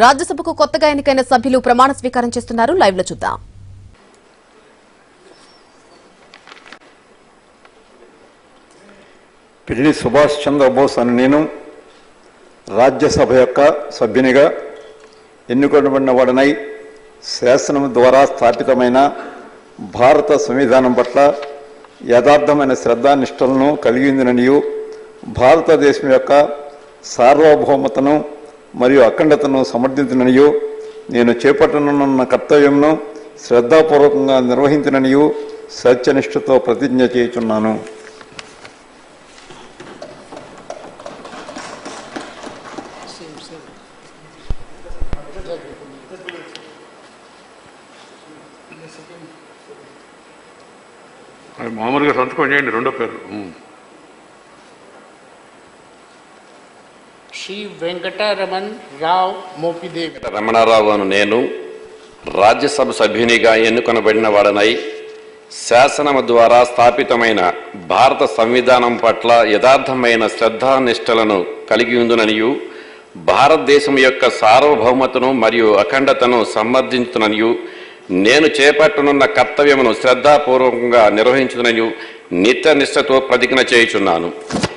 రాజ్యసభకు కొత్తగా ఎన్నికైన సభ్యులు ప్రమాణ స్వీకారం చేస్తున్నారు లైవ్ లో చూద్దాం పిల్లి సుభాష్ చంద్రబోస్ అని నేను రాజ్యసభ యొక్క సభ్యునిగా ఎన్నుకోబడిన వాడనై శాసనం ద్వారా స్థాపితమైన భారత సంవిధానం పట్ల యథార్థమైన శ్రద్ధానిష్టలను కలిగి ఉందిననియు భారతదేశం యొక్క సార్వభౌమతను మరియు అఖండతను సమర్థించిననియు నేను చేపట్టనున్న కర్తవ్యంను శ్రద్ధాపూర్వకంగా నిర్వహించిననియు సత్యనిష్టతో ప్రతిజ్ఞ చేయుచున్నాను అది మామూలుగా సంతకం చేయండి రెండో పేరు ఉమ్. శ్రీ వెంకటరమణ్ రావ్ మోపిదేవి రమణారావు అను నేను రాజ్యసభ సభ్యునిగా ఎన్నుకొనబడిన వాడనై శాసనము ద్వారా స్థాపితమైన భారత సంవిధానం పట్ల యథార్థమైన శ్రద్ధానిష్టలను కలిగి ఉందుననియు భారతదేశం యొక్క సార్వభౌమతను మరియు అఖండతను సమర్థించుననియు నేను చేపట్టనున్న కర్తవ్యమును శ్రద్ధాపూర్వకంగా నిర్వహించుననియు నిత్య నిష్టతో ప్రతిజ్ఞ చేయుచున్నాను